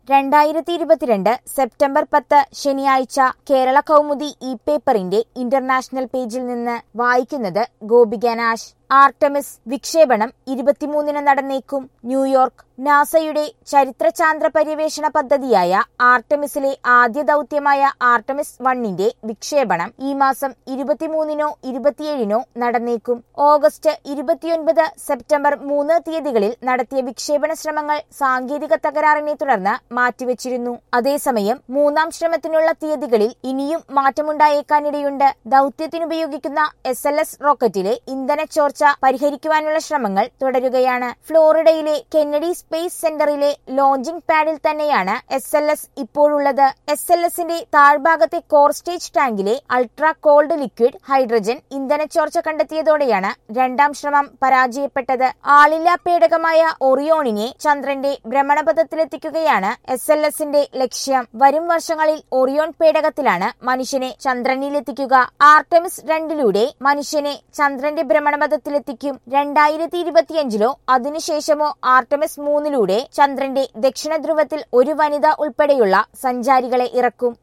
രണ്ടായിരത്തി ഇരുപത്തിരണ്ട് സെപ്റ്റംബർ പത്ത് ശനിയാഴ്ച കേരള കൗമുദി ഇ പേപ്പറിന്റെ ഇന്റർനാഷണൽ പേജിൽ നിന്ന് വായിക്കുന്നത് ഗോപിക നാശ് ആർട്ടമിസ് വിക്ഷേപണം ഇരുപത്തിമൂന്നിന് നടന്നേക്കും ന്യൂയോർക്ക് നാസയുടെ ചരിത്ര ചാന്ദ്ര പര്യവേഷണ പദ്ധതിയായ ആർട്ടമിസിലെ ആദ്യ ദൗത്യമായ ആർട്ടമിസ് വണ്ണിന്റെ വിക്ഷേപണം ഈ മാസം ഇരുപത്തിമൂന്നിനോ ഇരുപത്തിയേഴിനോ നടന്നേക്കും ഓഗസ്റ്റ് ഇരുപത്തിയൊൻപത് സെപ്റ്റംബർ മൂന്ന് തീയതികളിൽ നടത്തിയ വിക്ഷേപണ ശ്രമങ്ങൾ സാങ്കേതിക തകരാറിനെ തുടർന്ന് മാറ്റിവെച്ചിരുന്നു അതേസമയം മൂന്നാം ശ്രമത്തിനുള്ള തീയതികളിൽ ഇനിയും മാറ്റമുണ്ടായേക്കാനിടയുണ്ട് ദൗത്യത്തിനുപയോഗിക്കുന്ന എസ് എൽ എസ് റോക്കറ്റിലെ ഇന്ധന ചോർച്ച പരിഹരിക്കുവാനുള്ള ശ്രമങ്ങൾ തുടരുകയാണ് ഫ്ലോറിഡയിലെ കെന്നഡി സ്പേസ് സെന്ററിലെ ലോഞ്ചിംഗ് പാഡിൽ തന്നെയാണ് എസ് എൽ എസ് ഇപ്പോഴുള്ളത് എസ് എൽ എസിന്റെ താഴ്ഭാഗത്തെ കോർ സ്റ്റേജ് ടാങ്കിലെ അൾട്രാ കോൾഡ് ലിക്വിഡ് ഹൈഡ്രജൻ ഇന്ധന ചോർച്ച കണ്ടെത്തിയതോടെയാണ് രണ്ടാം ശ്രമം പരാജയപ്പെട്ടത് ആളില്ലാ പേടകമായ ഒറിയോണിനെ ചന്ദ്രന്റെ ഭ്രമണപഥത്തിലെത്തിക്കുകയാണ് എസ് എൽ എസിന്റെ ലക്ഷ്യം വരും വർഷങ്ങളിൽ ഒറിയോൺ പേടകത്തിലാണ് മനുഷ്യനെ ചന്ദ്രനിലെത്തിക്കുക ആർട്ടമിസ് രണ്ടിലൂടെ മനുഷ്യനെ ചന്ദ്രന്റെ ഭ്രമണപഥത്തിലെത്തിക്കും രണ്ടായിരത്തി ഇരുപത്തിയഞ്ചിലോ അതിനുശേഷമോ ആർട്ടമിസ് മൂന്നിലൂടെ ചന്ദ്രന്റെ ദക്ഷിണ ധ്രുവത്തിൽ ഒരു വനിത ഉൾപ്പെടെയുള്ള സഞ്ചാരികളെ ഇറക്കും